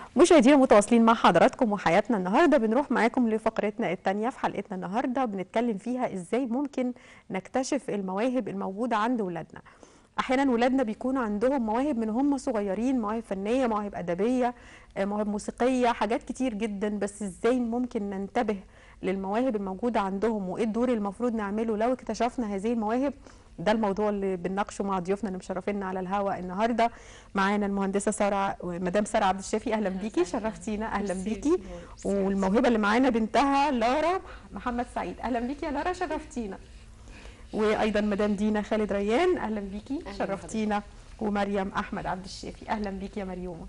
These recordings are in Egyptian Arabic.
مشاهدينا متواصلين مع حضراتكم وحياتنا النهارده بنروح معاكم لفقرتنا الثانيه في حلقتنا النهارده بنتكلم فيها ازاي ممكن نكتشف المواهب الموجوده عند ولادنا احيانا ولادنا بيكون عندهم مواهب من هم صغيرين مواهب فنيه مواهب ادبيه آه، مواهب موسيقيه حاجات كتير جدا بس ازاي ممكن ننتبه للمواهب الموجوده عندهم وايه الدور المفروض نعمله لو اكتشفنا هذه المواهب ده الموضوع اللي بنناقشه مع ضيوفنا اللي مشرفينا على الهواء النهارده معانا المهندسه ساره مدام ساره عبد الشافي اهلا بيكي شرفتينا اهلا بيكي والموهبه اللي معانا بنتها لارا محمد سعيد اهلا بيكي يا لارا شرفتينا وايضا مدام دينا خالد ريان اهلا بيكي شرفتينا ومريم احمد عبد الشافي اهلا بيكي يا مريومه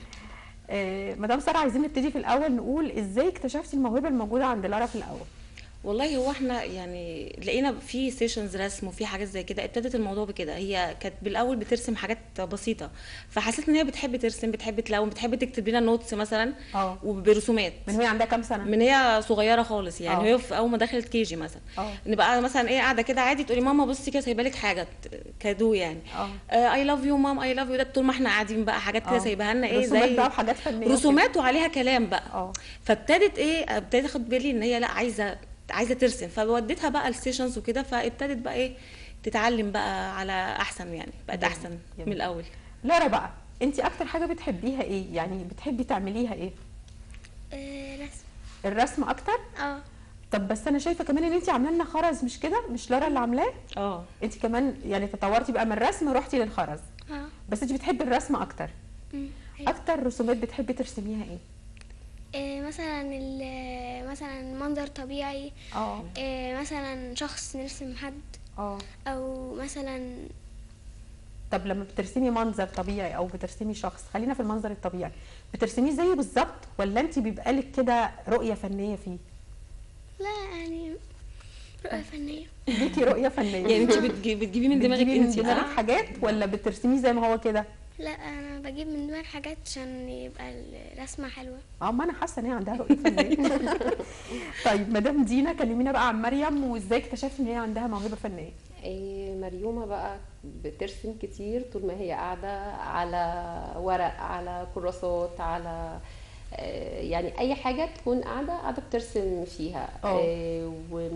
آه مدام ساره عايزين نبتدي في الاول نقول ازاي اكتشفتي الموهبه الموجوده عند لارا في الاول والله هو احنا يعني لقينا في سيشنز رسم وفي حاجات زي كده ابتدت الموضوع بكده هي كانت بالاول بترسم حاجات بسيطه فحسيت ان هي بتحب ترسم بتحب تلون بتحب تكتب لنا نوتس مثلا اه وبرسومات من وهي عندها كام سنه من هي صغيره خالص يعني آه. هي في اول ما دخلت كيجي مثلا اه نبقى مثلا ايه قاعده كده عادي تقولي ماما بصي كده سايبه لك حاجه ت- كادو يعني اه اي لاف يو مام اي لاف يو ده طول ما احنا قاعدين بقى حاجات كده آه. سايباها لنا ايه رسومات زي بقى وحاجات فنيه رسومات وعليها كلام بقى وكده. اه فابتدت ايه ابتديت اخد بالي ان هي لا عايزه عايزه ترسم فوديتها بقى السيشنز وكده فابتدت بقى ايه تتعلم بقى على احسن يعني بقت جميل. احسن جميل. من الاول لارا بقى انت اكتر حاجه بتحبيها ايه يعني بتحبي تعمليها ايه آه، رسم الرسم اكتر اه طب بس انا شايفه كمان ان انت عامله لنا خرز مش كده مش لارا اللي عاملاه اه انت كمان يعني تطورتي بقى من الرسم رحتي للخرز اه بس انت بتحبي الرسم اكتر مم، أيوة. اكتر رسومات بتحبي ترسميها ايه آه، مثلا ال- مثلا منظر طبيعي اه آه، مثلا شخص نرسم حد اه او مثلا طب لما بترسمي منظر طبيعي او بترسمي شخص خلينا في المنظر الطبيعي بترسميه زيه بالظبط ولا انت بيبقى لك كده رؤيه فنيه فيه لا يعني رؤية فنية ليكي رؤيه فنيه يعني انت بتجي- بتجيبي من دماغك بتجيبي من انت دماغك آه. حاجات ولا بترسميه زي ما هو كده لا انا بجيب من دماغ حاجات عشان يبقى الرسمة حلوة اه ما انا حاسه ان هي عندها رؤيه فنيه طيب مدام دينا كلمينا بقى عن مريم وازاي اكتشفتي ان هي عندها موهبه فنيه إيه، مريومة بقى بترسم كتير طول ما هي قاعدة على ورق على كراسات على آه، يعني أي حاجة تكون قاعدة قاعدة بترسم فيها اه. آه،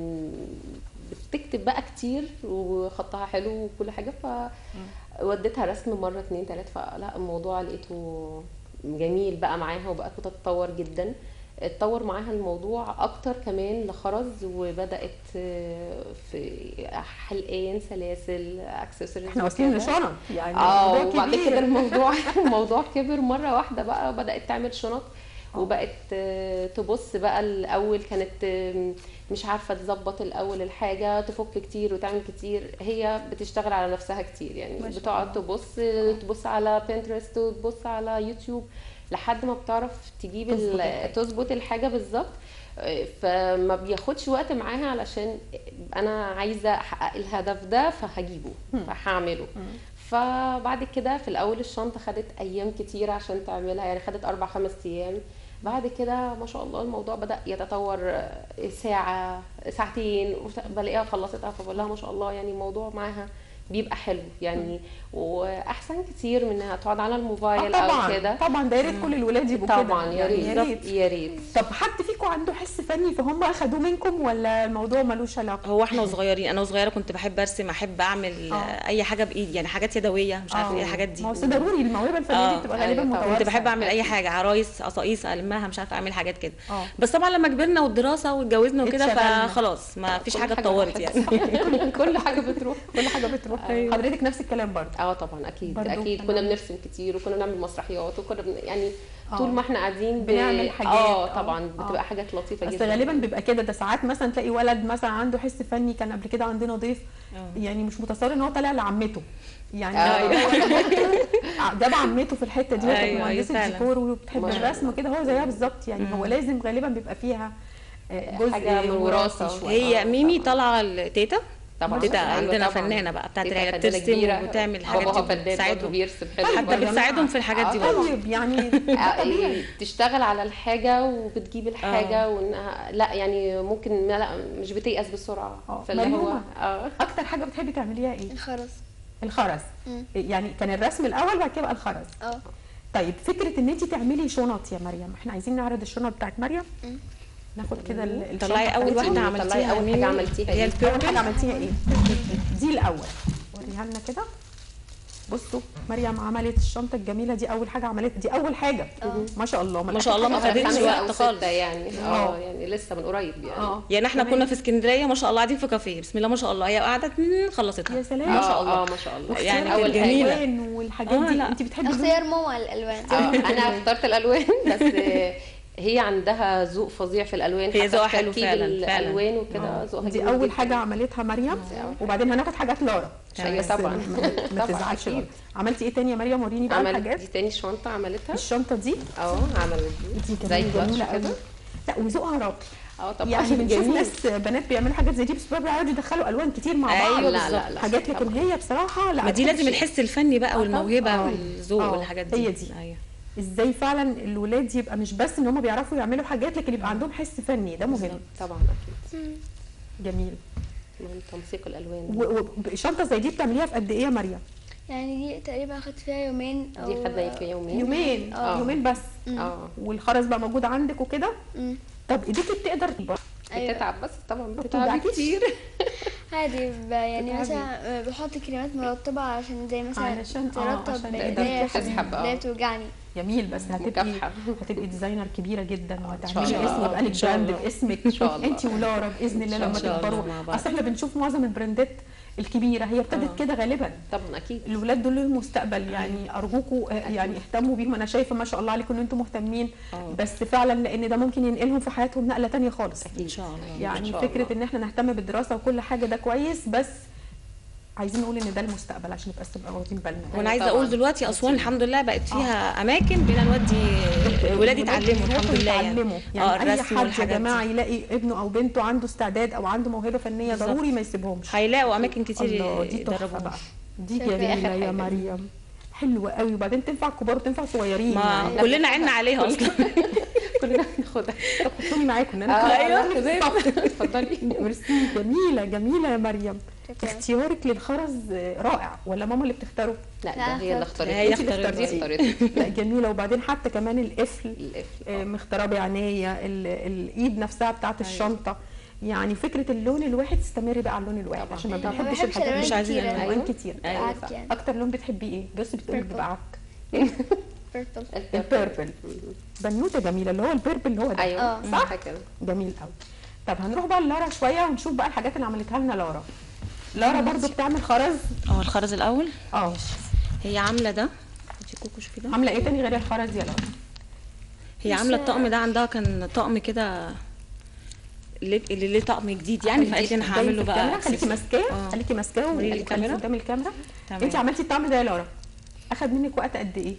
وبتكتب بقى كتير وخطها حلو وكل حاجة فوديتها رسم مرة اتنين تلاتة فلا الموضوع لقيته جميل بقى معاها وبقت بتتطور جدا اتطور معاها الموضوع اكتر كمان لخرز وبدات آه، في حلقان سلاسل اكسسوارز احنا واصلين لشنط يعني اه موضوع وبعد كبير. كده الموضوع الموضوع كبر مره واحده بقى وبدات تعمل شنط وبقت آه، تبص بقى الاول كانت آه، مش عارفه تظبط الاول الحاجه تفك كتير وتعمل كتير هي بتشتغل على نفسها كتير ما يعني شاء بتقعد تبص تبص على بنترست وتبص على يوتيوب لحد ما بتعرف تجيب تظبط ال- الحاجة. تظبط الحاجه بالظبط آه، فما بياخدش وقت معاها علشان انا عايزه احقق الهدف ده فهجيبه فهعمله فبعد كده في الاول الشنطه خدت ايام كتير عشان تعملها يعني خدت اربع خمس ايام بعد كده ما شاء الله الموضوع بدا يتطور آه، ساعه ساعتين وت- بلاقيها خلصتها فبقول لها ما شاء الله يعني الموضوع معاها بيبقى حلو يعني واحسن كتير من انها تقعد على آه الموبايل او طبعا كده طبعا ده يا ريت كل الولاد يبقوا كده طبعا يا يعني ريت يا بالظبط، ريت يا ريت طب حد فيكم عنده حس فني فهم اخدوه منكم ولا الموضوع ملوش علاقه هو احنا وصغيرين انا وصغيره كنت بحب ارسم احب اعمل آه. آه. اي حاجه بايدي يعني حاجات يدويه مش عارفه آه. ايه الحاجات دي ما هو أصل ضروري الموهبه الفنيه دي آه، بتبقى أيوة غالبا طبعاً. متوارثه كنت بحب اعمل اي أكيد. حاجه عرايس قصايص المها مش عارفه اعمل حاجات كده اه بس طبعا لما كبرنا والدراسه واتجوزنا وكده اتشغلنا. فخلاص ما فيش كل حاجه حاجة اتطورت راحت. يعني كل حاجه بتروح كل حاجه بتروح أيوة. حضرتك نفس الكلام برضه اه طبعا اكيد برضو اكيد أنا- كنا بنرسم كتير وكنا بنعمل مسرحيات وكنا بن... يعني آه. طول ما احنا قاعدين ب... بنعمل حاجات، اه آه. طبعا آه. بتبقى حاجات لطيفه بس جدا غالبا بيبقى كده ده ساعات مثلا تلاقي ولد مثلا عنده حس فني كان قبل كده عندنا ضيف آه. يعني مش متصور ان هو طالع لعمته يعني آه. جاب عمته في الحته دي وكانت أيوة، أيوة مهندسه فعلا. ديكور وبتحب ما شاء الرسم وكده هو زيها بالظبط يعني هو لازم غالبا بيبقى فيها آه، جزء حاجة من وراثي وراثة. شويه هي آه، ميمي طبعاً. طالعه التيتا طبعا تيتا أيوة عندنا طبعاً. فنانه بقى بتاعت تيتا العيله فنانة بترسم كبيرة. وتعمل الحاجات باباها دي فنان برضه بتساعدهم بيرسم حلو حتى برضه. بتساعدهم في الحاجات دي آه، برضه طيب يعني آه، ده طبيعي إيه، تشتغل على الحاجه وبتجيب الحاجه وانها لا يعني ممكن لا مش بتيأس بسرعه آه. فاللي هو مريومة. اه اكتر حاجه بتحبي تعمليها ايه الخرز الخرز مم. يعني كان الرسم الاول بعد كده بقى الخرز اه طيب فكره ان انت تعملي شنط يا مريم احنا عايزين نعرض الشنط بتاعت مريم ناخد كده ال- الشنطة طلعي اول بتاعتك. واحده طلعي عملتيها أول حاجة ميمي، عملتيها هي إيه؟ اول حاجه البيربل عملتيها ايه دي الاول وريها لنا كده بصوا مريم عملت الشنطه الجميله دي اول حاجه عملت دي اول حاجه ما شاء الله ما شاء الله ما الآخر حاجة خدتش خمسة وقت أو خالص. ستة يعني آه. اه يعني لسه من قريب يعني اه يعني احنا تمام. كنا في اسكندريه ما شاء الله قاعدين في كافيه بسم الله ما شاء الله هي قعدت مم، خلصتها يا سلام ما شاء الله اه ما شاء الله يعني واختيار كانت جميلة. الالوان والحاجات آه، دي لا. انت بتحبي اللون اختيار ماما الالوان اه انا اخترت الالوان بس آه، هي عندها ذوق فظيع في الالوان هي حتى ذوقها في حلو تركيب فعلاً، فعلاً. الالوان وكده ذوقها دي جميل اول جداً. حاجه عملتها مريم أول حاجة. وبعدين هناخد حاجات لارا تمام. بس طبعاً. ما- ما طبعاً، تزعلش أكيد. لارا. عملتي ايه تاني يا مريم وريني بقى عملت الحاجات دي تاني شنطه عملتها الشنطه دي اه عملت دي دي زي كمان جميله كلاتش قوي كده لا وذوقها راقي اه طبعا يعني بنشوف جميل. ناس بنات بيعملوا حاجات زي دي بس بقى بيقعدوا يدخلوا الوان كتير مع بعض أيوة لا بالظبط. لا لا حاجات لكن هي بصراحه لا ما دي بتحب لازم شيء. الحس الفني بقى والموهبه آه. والذوق آه. والحاجات دي هي دي. ايوه ازاي فعلا الولاد يبقى مش بس ان هم بيعرفوا يعملوا حاجات لكن يبقى عندهم حس فني ده مهم طبعا اكيد جميل من تنسيق الالوان و- وشنطه زي دي بتعمليها في قد ايه يا مريم يعني دي تقريبا اخدت فيها يومين دي أو- خدنا في يومين يومين آه. يومين بس اه والخرز بقى موجود عندك وكده مم. طب ايديكي بتقدر أيوة. بتتعب بس طبعا بتتعب بتوجعكيش؟ كتير عادي ب- يعني بتعبي. مثلا آه، بحط كريمات مرطبة عشان زي مثلا علشان- آه، ترطب عشان ايديا تقدري عشان تسحب، آه. لا توجعني جميل بس هتبقي مكافحة. هتبقي ديزاينر كبيره جدا شاء وهتعملي الله. اسم يبقى إن لك شاء براند الله. باسمك إن شاء الله. انت ولارا باذن الله إن لما شاء الله تكبروا مع بعض. اصل احنا بنشوف معظم البراندات الكبيره هي ابتدت كده غالبا طبعا اكيد الولاد دول لهم مستقبل يعني ارجوكوا آه، يعني اهتموا بيهم انا شايفه ما شاء الله عليكم ان انتم مهتمين آه. بس فعلا لان ده ممكن ينقلهم في حياتهم نقله تانية خالص ان شاء الله يعني إن شاء فكره الله. ان احنا نهتم بالدراسه وكل حاجه ده كويس بس عايزين نقول ان ده المستقبل عشان نبقى نبقى واخدين بالنا وانا عايزه طبعاً. اقول دلوقتي اسوان الحمد لله بقت فيها اماكن بينا نودي الولاد يتعلموا الحمد لله يعني يتعلموا يعني اه اي الرسم حد يا والحاجات جماعه دي يلاقي ابنه او بنته عنده استعداد او عنده موهبه فنيه بالظبط. ضروري ما يسيبهمش هيلاقوا اماكن كتير الله دي تحفه يدربوهم بقى دي شايفة جميله آخر يا حاجة. مريم حلوه قوي وبعدين تنفع كبار وتنفع صغيرين ما يعني كلنا عنا عليها اصلا كلنا ناخدها طب حطوني معاكم ان آه، انا أيوة. تمام اتفضلي ميرسي جميله جميله يا مريم شكراً. اختيارك للخرز رائع ولا ماما اللي بتختاره لا لا، ده هي اللي اخترت. اختارت هي انت اللي اختارت. دي اخترتيه اختارت لا جميله وبعدين حتى كمان القفل القفل آه، آه. مختاره بعنايه ال- الايد نفسها بتاعت الشنطه يعني فكره اللون الواحد تستمري بقى على اللون الواحد طبعاً. عشان ما طبعاً. ما بنحبش بحبش الحاجات الألوان مش مش عايزين كتيرة. ألوان. الوان أيوة. كتير أيوة. عك يعني اكتر لون بتحبي ايه بصي بتقولي Purple. بيبقى عك بيربل البيربل بنوته جميله اللي هو البيربل اللي هو ده ايوه آه. صح كده جميل قوي طب هنروح بقى للارا شويه ونشوف بقى الحاجات اللي عملتها لنا لارا لارا برضو بتعمل خرز اه الخرز الاول اه هي عامله ده هاتي كوكو شوفي ده عامله ايه تاني غير الخرز يا لارا هي عامله الطقم ده عندها كان طقم كده اللي اللي ليه طقم جديد يعني فقالت لي انا هعمل له بقى الكاميرا خليكي accessory. ماسكاه آه. خليكي ماسكاه وريني وخليكي الكاميرا. قدام الكاميرا تمام. انت عملتي الطعم ده يا لارا اخد منك وقت قد ايه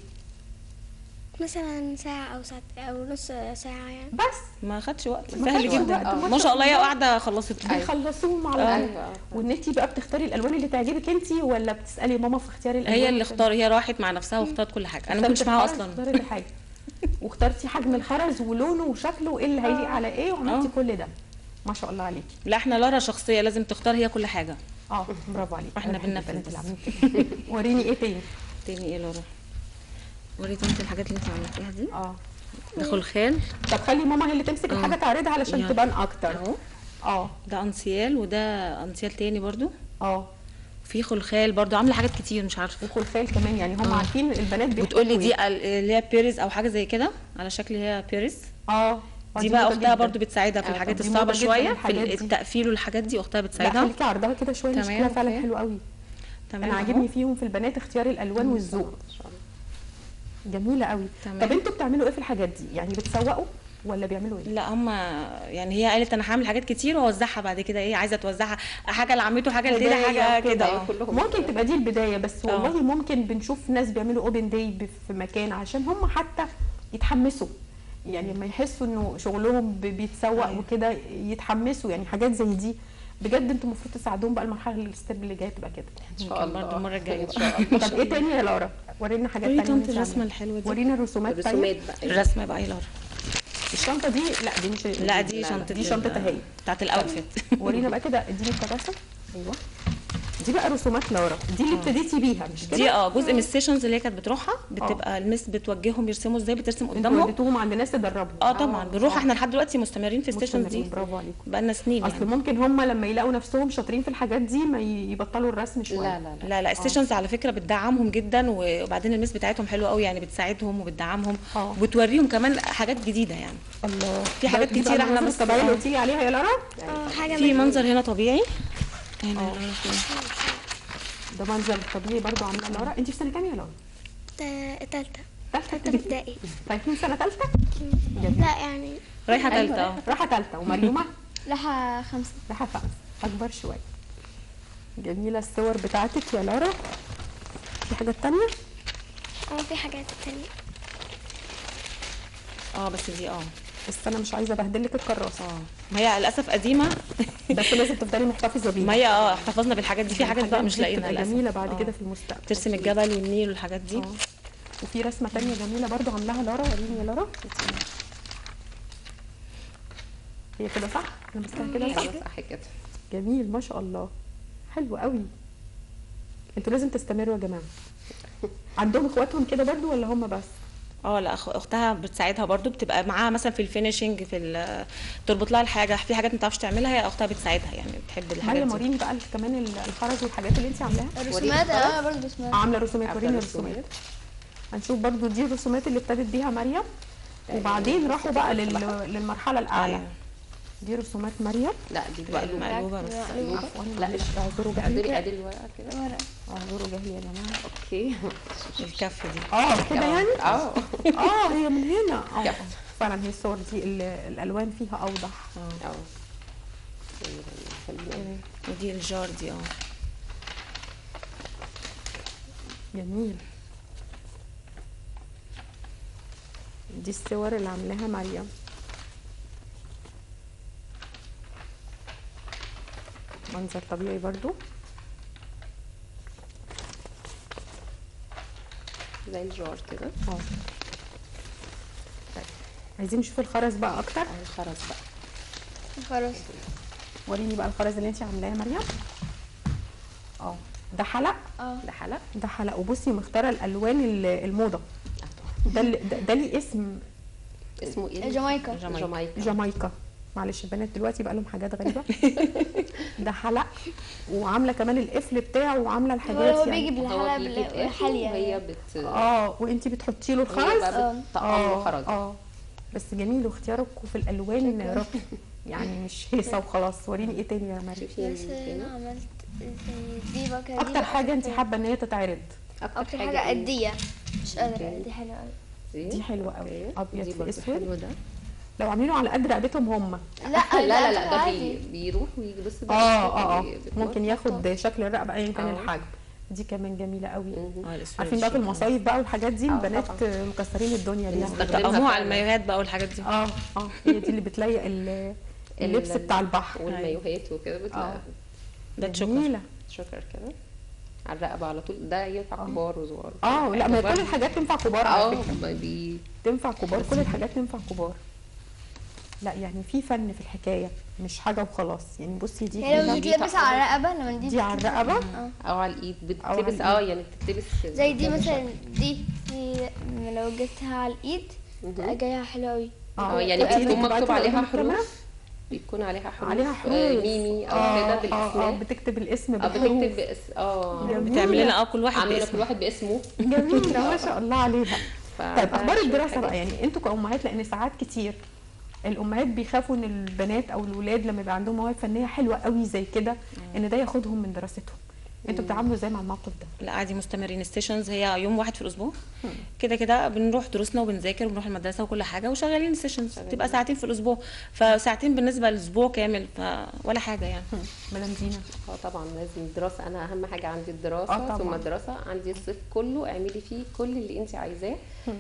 مثلا ساعة أو ساعة أو نص ساعة يعني بس ما خدش وقت ما سهل خدش جدا وقت. ما ما شاء شاء الله هي الله. قاعده خلصت بيخلصوهم على طول ايوه وان انت بقى بتختاري الالوان اللي تعجبك انت ولا بتسالي ماما في اختيار الالوان هي اللي اختار هي راحت مع نفسها واختارت كل حاجه انا ما اخترت كنتش معاها الخرز، اصلا اختاري كل حاجه واخترتي حجم الخرز ولونه وشكله وايه اللي هيليق على ايه وعملتي آه. كل ده ما شاء الله عليكي لا احنا لارا شخصيه لازم تختار هي كل حاجه اه برافو عليكي إحنا أنا بحب بننفذ البنات بس. اللي عاملين كده. وريني ايه تاني تاني ايه لارا وريتي انت الحاجات اللي انت عملتيها دي اه ده خلخال طب خلي ماما هي اللي تمسك آه. الحاجه تعرضها علشان يلا. تبان اكتر اهو اه ده انسيال وده انسيال تاني برضو اه في خلخال برضو عامله حاجات كتير مش عارفه وخلفال كمان يعني هم آه. عارفين البنات بيحبوا بتقولي إيه. دي ال- اللي هي بيريز او حاجه زي كده على شكل هي بيريز اه آه، دي بقى موضة اختها جداً. برضو بتساعدها في آه، الحاجات دي الصعبه موضة جداً شويه في الحاجات دي. التقفيل والحاجات دي اختها لا بتساعدها خليكي عرضها كده شويه تمام، شكلها فعلا أوكي. حلو قوي تمام انا أهو. عاجبني فيهم في البنات اختيار الالوان والذوق ان شاء الله جميله قوي تمام. طب انتوا بتعملوا ايه في الحاجات دي يعني بتسوقوا ولا بيعملوا ايه لا هم يعني هي قالت انا هعمل حاجات كتير واوزعها بعد كده ايه عايزه توزعها حاجه لعمته حاجه لديدي هدايا حاجه كده. كده أيوة، اه كلهم ممكن تبقى دي البدايه بس آه. والله ممكن بنشوف ناس بيعملوا اوبن داي في مكان عشان هم حتى يتحمسوا يعني لما يحسوا انه شغلهم ب- بيتسوق أيوة. وكده يتحمسوا يعني حاجات زي دي بجد انتوا المفروض تساعدوهم بقى المرحله الستيب اللي جايه تبقى كده ان شاء ممكن الله برضو المرة الجاية ان شاء الله طب ايه تاني يا لارا ورينا حاجات وريني تانية طنط انت الرسمه عاملاها. الحلوه دي ورينا الرسومات الرسومات طيب بقى الرسمه بقى ايه لارا الشنطه دي لا دي مش لا دي لا، شنطه دي شنطة ال- اهي. بتاعت الاوتفيت ورينا بقى كده اديني الكراسه ايوه دي بقى رسومات لارا دي اللي ابتديتي بيها مش كده دي اه جزء من السيشنز اللي هي كانت بتروحها بتبقى المس بتوجههم يرسموا ازاي بترسم انتوا قدامهم وديتوهم عند ناس تدربهم اه طبعا بنروح احنا لحد دلوقتي مستمرين في السيشنز دي مستمرين، برافو عليكم بقالنا سنين اصل يعني ممكن هم لما يلاقوا نفسهم شاطرين في الحاجات دي ما ي- يبطلوا الرسم شويه لا لا لا لا لا السيشنز على فكره بتدعمهم جدا وبعدين المس بتاعتهم حلوه قوي يعني بتساعدهم وبتدعمهم اه. وبتوريهم كمان حاجات جديده يعني الله في حاجات دي بقى كتير احنا المناظر بس- الطبيعيه اللي اه. قلتي لي عليها يا لارا اه حاجة في من- منظر هنا طبيعي هنا فين؟ ده منظر طبيعي برضو عامله لارا انت في سنه كام يا لارا تا- تالتة ثالثه تالتة ابتدائي طيب سنه ثالثه جميل لا يعني رايحه تالته اه راحه ثالثه ومريومه راحة خمسة راحه خمسه اكبر شويه جميله الصور بتاعتك يا لارا في حاجات تانية اه في حاجات تانية اه بس دي اه بس انا مش عايزه ابهدل لك الكراسه اه ما هي للاسف قديمه بس لازم تفضلي محتفظه بيها ما هي اه احتفظنا بالحاجات دي في حاجات بقى مش دي لاقيينها بتبقى للاسف جميله بعد اه. كده في المستقبل ترسم الجبل والنيل والحاجات دي اه. وفي رسمه تانية جميله برضو عاملاها لارا وريني يا لارا هي كده صح انا ماسكاها كده صح ايوه صح كده جميل ما شاء الله حلو قوي انتوا لازم تستمروا يا جماعه عندهم اخواتهم كده برضو ولا هم بس اه لا أخ- اختها بتساعدها برضو بتبقى معاها مثلا في الفينيشنج في ال- تربط لها الحاجه في حاجات ما تعرفش تعملها هي اختها بتساعدها يعني بتحب الحاجات مريم دي وريني بقى كمان ال- الخرز والحاجات اللي انت عاملاها الرسومات اه برضه رسومات آه، عامله رسومات عاملة وريني رسومات. الرسومات هنشوف برضو دي الرسومات اللي ابتدت بيها مريم وبعدين راحوا بقى لل- للمرحله الاعلى أيوة. دي رسومات مريم لا دي بقى مقلوبه المقلوبه بس مقلوبه عفوا لا معلش اعذروا ادي جهلي ادي الورقه كده اعذروا جهلي يا جماعه اوكي الكف دي اه كده يعني اه اه هي من هنا اه كف. فعلا هي الصور دي ال- الالوان فيها اوضح اه اه خلينا- ودي الجار دي اه جميل دي الصور اللي عاملاها مريم منظر طبيعي برضو زي الجار كده اه طيب. عايزين نشوف الخرز بقى اكتر اه الخرز بقى خلاص وريني بقى الخرز اللي انت عاملاه يا مريم اه ده حلق اه ده حلق ده حلق وبصي مختاره الالوان ال- الموضه ده اللي- ده, ده ليه اسم اسمه ايه جامايكا. جامايكا. جامايكا جامايكا معلش البنات دلوقتي بقى لهم حاجات غريبه ده حلق وعامله كمان القفل بتاعه وعامله الحاجات هو يعني بيجي هو بالحلقة بيجي بقفل بالحالية وهي بت اه وانتي بتحطي له هي الخرز بقى بتطقم له خرز اه بس جميل واختياركم في الالوان راقي يعني مش هيصه وخلاص وريني ايه تاني يا مريم شوفي بس انا هنا عملت زي دي بقى كده دي اكتر بقى حاجه انت أكتر- حابه ان هي تتعرض اكتر حاجة إيه؟ قدية مش قادرة أوكي. دي حلوة قوي دي دي حلوه قوي أوكي. ابيض دي في برضه اسود حلو ده لو عاملينه على قد رقبتهم هم لا لا لا لا ده عادي. بي بيروح ويجي بص ده اه اه اه بي- ممكن ياخد شكل الرقبه ايا كان آه. الحجم دي كمان جميله قوي مهم. اه الاسود عارفين بقى في الشيك. المصايف بقى والحاجات دي آه، البنات طبعاً. مكسرين الدنيا بيها بنستخدمها بتطقموها على فعلاً. المايوهات بقى والحاجات دي اه اه هي دي اللي بتليق ال- اللبس ال- بتاع البحر والمايوهات وكده بتلاقي اه ده تشوكر جميله شكر كده على الرقبه على طول ده ينفع كبار وصغار اه لا ما هي كل الحاجات تنفع كبار على اه فكره ما بي تنفع كبار كل الحاجات تنفع كبار لا يعني في فن في الحكايه مش حاجه وخلاص يعني بصي دي هي لو كده- دي بتلبس على الرقبة لما دي دي على الرقبه او على الايد أو على بتلبس اه يعني بتلبس زي دي كذا مثلا دي دي لو جبتها على الايد تبقى جاية حلوة قوي اه يعني تبقى بتكون تبقى مكتوب تبقى عليها قدام الكاميرا؟ حروف بيكون عليها حروف عليها آه، حروف ميمي او آه، كده اه اه بالاسماء بتكتب الاسم اه بالحروف بتكتب باسم اه جميل. بتعمل لنا اه كل واحد عامله كل باسمه واحد باسمه جميله ما شاء الله عليها ف- طيب ده اخبار شوية الدراسه حاجات. بقى يعني انتوا كامهات لان ساعات كتير الامهات بيخافوا ان البنات او الولاد لما يبقى عندهم مواهب فنيه حلوه قوي زي كده ان ده ياخدهم من دراستهم انتوا بتتعاملوا ازاي مع الموقف ده لا عادي مستمرين ستيشنز هي يوم واحد في الاسبوع كده كده بنروح دروسنا وبنذاكر وبنروح المدرسه وكل حاجه وشغالين ستيشنز بتبقى ساعتين في الاسبوع فساعتين بالنسبه للاسبوع كامل ف ولا حاجه يعني مدام دينا اه طبعا لازم الدراسه انا اهم حاجه عندي الدراسه آه طبعاً. ثم الدراسه عندي الصيف كله اعملي فيه كل اللي انت عايزاه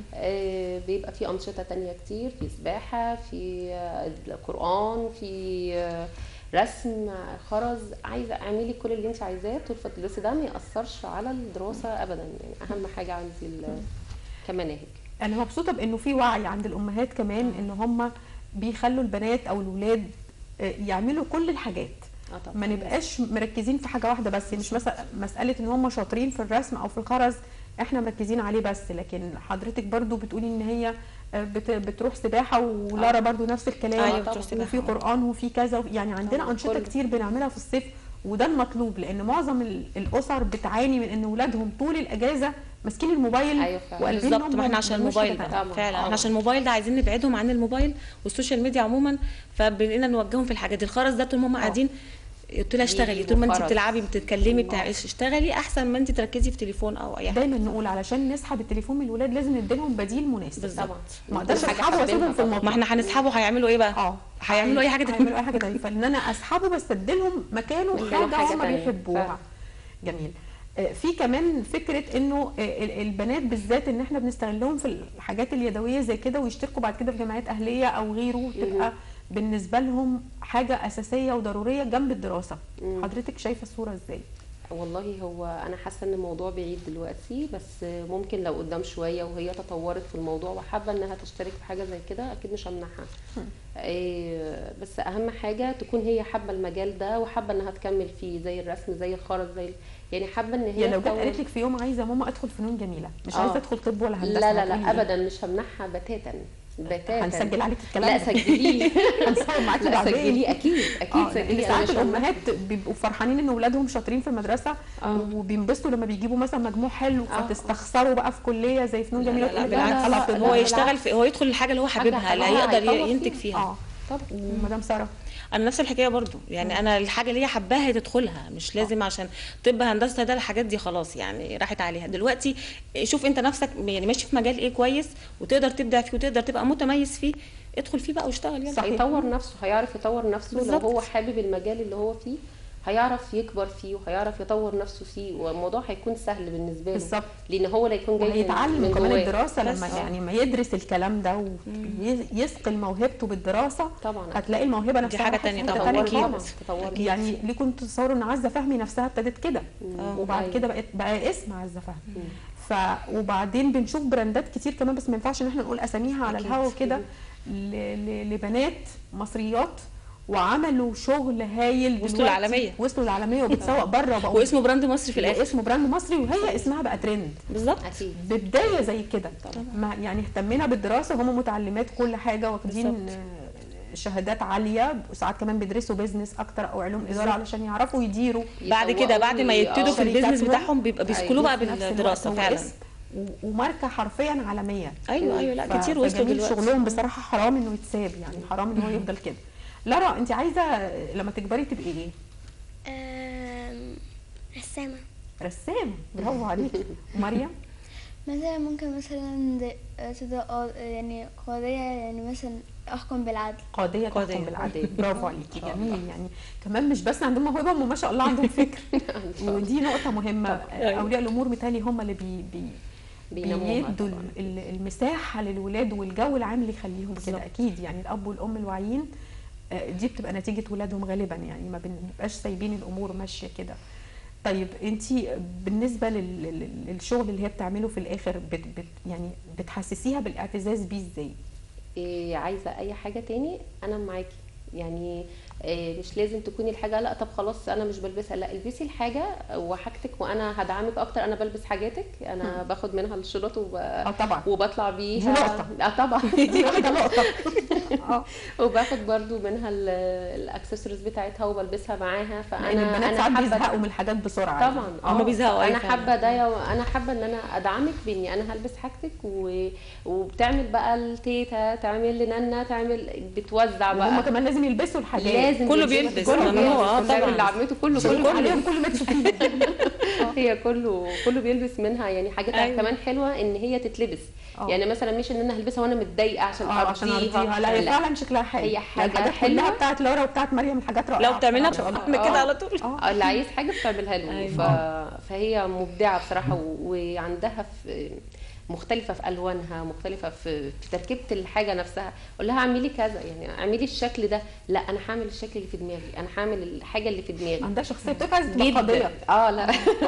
آه بيبقى في انشطه تانية كتير في سباحه في آه قران في آه رسم خرز عايزه اعملي كل اللي انت عايزاه طول فتره الدراسه ده ما ياثرش على الدراسه ابدا يعني اهم حاجه عندي ال- كمناهج انا مبسوطه بانه في وعي عند الامهات كمان ان هم بيخلوا البنات او الولاد آه، يعملوا كل الحاجات اه طبعا ما نبقاش مركزين في حاجه واحده بس مش مثلا مساله ان هم شاطرين في الرسم او في الخرز احنا مركزين عليه بس لكن حضرتك برضو بتقولي ان هي آه، بت- بتروح سباحه ولارا برضو نفس الكلام أيوة، بتروح سباحة. وفي قران وفي كذا وفي- يعني عندنا طبعاً، انشطه كله. كتير بنعملها في الصيف وده المطلوب لان معظم ال- الاسر بتعاني من ان اولادهم طول الاجازه ماسكين الموبايل أيوة فعلا. وقلبين بالظبط إنهم ما احنا عشان بيعملوش حاجة الموبايل تانية. بقى طبعاً. فعلا طبعاً. احنا عشان الموبايل ده عايزين نبعدهم عن الموبايل والسوشيال ميديا عموما فبقينا نوجههم في الحاجات دي الخرز ده طول ما هم قاعدين قلت لها اشتغلي بيجيبوا طول ما انت خرز. بتلعبي بتتكلمي بتاع اشتغلي احسن ما انت تركزي في تليفون او اي حاجه دايما نقول علشان نسحب التليفون من الولاد لازم نديلهم بديل مناسب بالظبط. طبعا ما اقدرش حاجة اسحبه واسيبهم حابينها في طبعاً. المطبخ ما احنا هنسحبه هيعملوا ايه بقى اه هيعملوا اي حاجه هيعملوا تانية اي حاجه تانية فان انا اسحبه بس اديلهم مكانه مكانه حاجه حاجة هم تانية. بيحبوها فعلا. جميل آه، في كمان فكره انه آه، ال- البنات بالذات ان احنا بنستغلهم في الحاجات اليدويه زي كده ويشتركوا بعد كده في جمعيات اهليه او غيره تبقى بالنسبه لهم حاجه اساسيه وضروريه جنب الدراسه مم. حضرتك شايفه الصوره ازاي والله هو انا حاسه ان الموضوع بعيد دلوقتي بس ممكن لو قدام شويه وهي تطورت في الموضوع وحابه انها تشترك في حاجه زي كده اكيد مش همنعها إيه بس اهم حاجه تكون هي حابه المجال ده وحابه انها تكمل فيه زي الرسم زي الخرز زي ال- يعني حابه ان هي يعني لو جت تطور- قالت لك في يوم عايزه ماما ادخل فنون جميله مش آه. عايزه ادخل طب ولا هندسه لا لا هتقولي لا إيه؟ ابدا مش همنعها بتاتا بتاتا هنسجل عليك الكلام لا ده. سجليه هنصور معاكي لا بعدين سجليه اكيد اكيد اه لان سجليه ساعات مش همنعها. الامهات بيبقوا فرحانين ان اولادهم شاطرين في المدرسه آه. وبينبسطوا لما بيجيبوا مثلا مجموع حلو آه. فتستخسروا بقى في كليه زي فنون لا، جميله لا، لا، وتقول لك بالعكس. أنا خلاص لا، هو لا، يشتغل في هو يدخل الحاجه اللي هو حاببها اللي حاببها، هيقدر هيطور ينتج فيها. فيها اه طبعا ومدام ساره انا نفس الحكايه برضو يعني انا الحاجه اللي هي حباها هي تدخلها مش لازم عشان طب هندسه ده الحاجات دي خلاص يعني راحت عليها دلوقتي شوف انت نفسك يعني ماشي في مجال ايه كويس وتقدر تبدع فيه وتقدر تبقى متميز فيه ادخل فيه بقى واشتغل يلا صح. هيطور نفسه هيعرف يطور نفسه لو بالظبط. هو حابب المجال اللي هو فيه هيعرف يكبر فيه وهيعرف يطور نفسه فيه والموضوع هيكون سهل بالنسبه له بالظبط. لان هو لا يكون جاي من- وهيتعلم من كمان جواه. الدراسه بس. لما آه. يعني ما يدرس الكلام ده ويثقل موهبته بالدراسه طبعا هتلاقي الموهبه نفسها حاجة راحت في تانية حتة طبعاً. تانية أكيد. خالص. تطورت. يعني ليكم تصوروا ان عزه فهمي نفسها ابتدت كده آه. وبعد أيوة. كده بقت بقى اسم عزه فهمي ف وبعدين بنشوف براندات كتير كمان بس ما ينفعش ان احنا نقول اساميها على أكيد. الهوا وكده ل... ل... لبنات مصريات وعملوا شغل هايل وصلوا دلوقتي. العالمية. وصلوا العالميه وبتسوق بره وبقوا واسمه براند مصري في الاخر اسمه براند مصري وهي اسمها بقى ترند بالظبط اكيد ببدايه زي كده ما يعني اهتمينا بالدراسه هم متعلمات كل حاجه واخدين بالظبط. آه، شهادات عاليه وساعات كمان بيدرسوا بيزنس اكتر او علوم اداره علشان يعرفوا يديروا بعد كده بعد ما يسوقوا يبتدوا في آه. البيزنس شركاتهم. بتاعهم بيبقى بيسكلوا بقى في نفس الوقت بالدراسه هو فعلا اسم و- وماركه حرفيا عالميه ايوه ايوه لا ف- كتير وصلوا فجميل دلوقتي شغلهم بصراحه حرام انه يتساب يعني حرام ان هو يفضل كده لارا انت عايزه لما تكبري تبقي ايه آم، رسامة رسام برافو عليكي مريم مثلا ممكن مثلا زي- تبقى قا- يعني قضية يعني مثلا أحكم بالعدل قاضيه قاضية. تحكم بالعدل برافو عليكي جميل يعني كمان مش بس عندهم موهبه هم ما شاء الله عندهم فكر ودي نقطه مهمه أيوة. اولياء الامور مثالي هم اللي بي بي بينموها بيدوا طبعاً. ال- المساحه للولاد والجو العام اللي يخليهم بالظبط. كده اكيد يعني الاب والام الواعيين آه، دي بتبقى نتيجه ولادهم غالبا يعني ما بنبقاش سايبين الامور ماشيه كده طيب انت بالنسبه لل- لل- للشغل اللي هي بتعمله في الاخر بت بت يعني بتحسسيها بالاعتزاز بيه ازاي إيه عايزه اي حاجه تاني انا معاكي يعني إيه مش لازم تكوني الحاجه لا طب خلاص انا مش بلبسها لا البسي الحاجه وحاجتك وانا هدعمك اكتر انا بلبس حاجاتك انا باخد منها الشنط وب... اه طبعا وبطلع دي بيها نقطة. اه طبعا دي واحده نقطه اه وباخد برضو منها ال- الاكسسوارز بتاعتها وبلبسها معاها فانا لان البنات انا ساعات حابة بيزهقوا من الحاجات بسرعه طبعا يعني. آه، هما بيزهقوا، أيوة انا فعلا. حابه ده يا- انا حابه ان انا ادعمك باني انا هلبس حاجتك و... وبتعمل بقى التيتا تعمل لنانا تعمل بتوزع وهم بقى كمان لازم يلبسوا الحاجات لازم كله يلبسوا. بيلبس، كله ممنوع، آه، بيلبس. طبعاً. اللي عمته كله شوفوا كله عليهم كل ما تشوفيه هي كله كله بيلبس منها يعني حاجاتها أيوة. كمان حلوه ان هي تتلبس آه. يعني مثلا مش ان انا هلبسها وانا متضايقه عشان اه عشان ارضيها ارضيها لا هي فعلا شكلها حلو هي حاجة الحاجات حلوة. كلها بتاعت لورا وبتاعت مريم الحاجات رائعه لو بتعملها بصراحة. ما شاء بتعمل الله. كده آه. على طول اه اللي عايز حاجه بتعملها له أيوة. ف... فهي مبدعه بصراحه و... وعندها في مختلفه في الوانها مختلفه في, في تركيبه الحاجه نفسها اقول لها اعملي كذا يعني اعملي الشكل ده لا انا هعمل الشكل اللي في دماغي انا هعمل الحاجه اللي في دماغي عندها شخصيه بتبقى عايزه تبقى قضيه جدا اه لا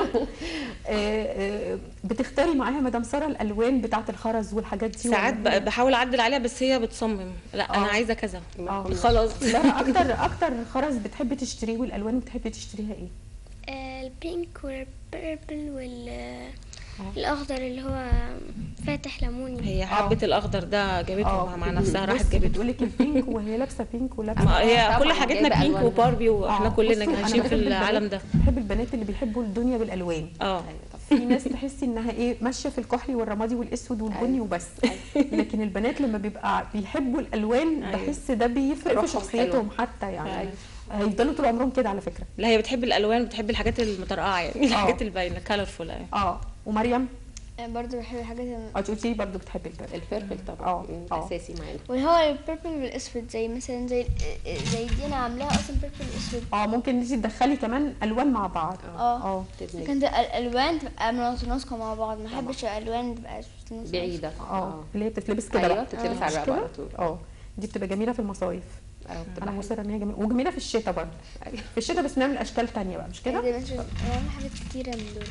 آه، آه، بتختاري معاها مدام ساره الالوان بتاعه الخرز والحاجات دي ساعات ولا هي- ب- بحاول اعدل عليها بس هي بتصمم لا انا آه. عايزه كذا آه. خلاص لا اكتر اكتر خرز بتحبي تشتريه والالوان بتحبي تشتريها ايه آه، البينك والبيربل وال الاخضر اللي هو فاتح ليموني هي حبه الاخضر ده جابته آه. مع, مع نفسها راحت بصي جابته بتقول لك البينك وهي لابسه بينك ولابسه ما هي طبعاً كل حاجتنا جايبة بينك ألوانها. وباربي واحنا آه، كلنا بصي، أنا عايشين بحب في البنات- العالم ده بحب البنات اللي بيحبوا الدنيا بالالوان اه في ناس تحسي انها ايه ماشيه في الكحلي والرمادي والاسود والبني أيوة. وبس لكن البنات لما بيبقى بيحبوا الالوان أيوة. بحس ده بيفرق في روحهم شخصيتهم حلوة. حتى يعني أيوة. هيفضلوا طول عمرهم كده على فكره لا هي بتحب الالوان بتحب الحاجات المطرقعه يعني الحاجات الباينه كالرفول يعني اه ومريم آه، برضو بحب الحاجات ال- اه قلتي لي برضه بتحبي البنات البيربل طبعا آه، مم، آه. اساسي معانا واللي هو البيربل والاسود زي مثلا زي زي دي انا عاملاها اصلا بيربل واسود اه ممكن انت تدخلي كمان الوان مع بعض اه اه تدمج كانت الالوان تبقى متناسقه مع بعض ما احبش الالوان تبقى متناسقة. بعيده اه اللي هي بتتلبس كده ايوه بقى تتلبس مش على الرقبه كده؟ على طول اه دي بتبقى جميله في المصايف اه بتبقى انا حلوة. مصره ان هي جميله وجميله في الشتاء برضه في الشتاء بس بنعمل اشكال تانية بقى مش كده زي مثلا انا بعمل حاجات كتيره من دول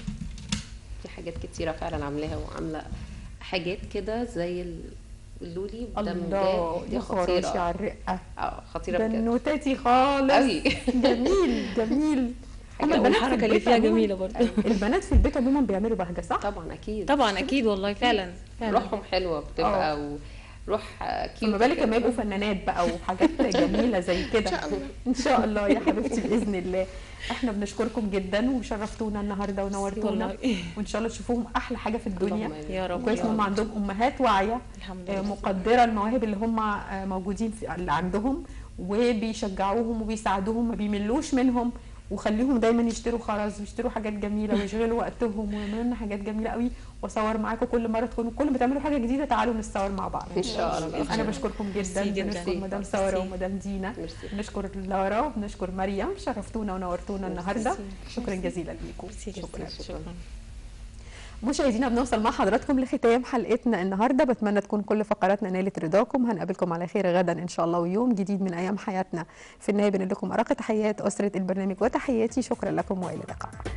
في حاجات كتيره فعلا عاملاها وعامله حاجات كده زي ال- اللولي الله دمجات دي يا خراشي خطيره على الرقه اه خطيره بجد بنوتاتي خالص قوي جميل جميل هما البنات في والحركه اللي البيت فيها عموماً- جميله برضه البنات في البيت عموما بيعملوا بهجه صح؟ طبعا اكيد طبعا اكيد والله فعلا فعلا روحهم حلوه بتبقى وروح كيوت فما بالك كده. لما يبقوا فنانات بقى وحاجات جميله زي كده ان شاء الله ان شاء الله يا حبيبتي باذن الله احنا بنشكركم جدا وشرفتونا النهارده ونورتونا والله. وان شاء الله تشوفوهم احلى حاجه في الدنيا اللهم آمين. يا رب كويس يا ان هم رب. عندهم امهات واعيه الحمد آه، لله مقدره المواهب اللي هم آه، موجودين في اللي عندهم وبيشجعوهم وبيساعدوهم ما بيملوش منهم وخليهم دايما يشتروا خرز ويشتروا حاجات جميله ويشغلوا وقتهم ويعملوا لنا حاجات جميله قوي واصور معاكم كل مره تكونوا كل ما تعملوا حاجه جديده تعالوا نتصور مع بعض ان شاء الله انا بشكركم جدا ميرسي جدا. بنشكر مدام ساره ميرسي. ومدام دينا ميرسي. بنشكر لارا وبنشكر مريم شرفتونا ونورتونا النهارده شكرا جزيلا ليكم ميرسي جدا. شكرا شكرا مشاهدينا بنوصل مع حضراتكم لختام حلقتنا النهارده بتمنى تكون كل فقراتنا نالت رضاكم هنقابلكم على خير غدا ان شاء الله ويوم جديد من ايام حياتنا في النهايه بنقول لكم ارق تحيات اسره البرنامج وتحياتي شكرا لكم والى اللقاء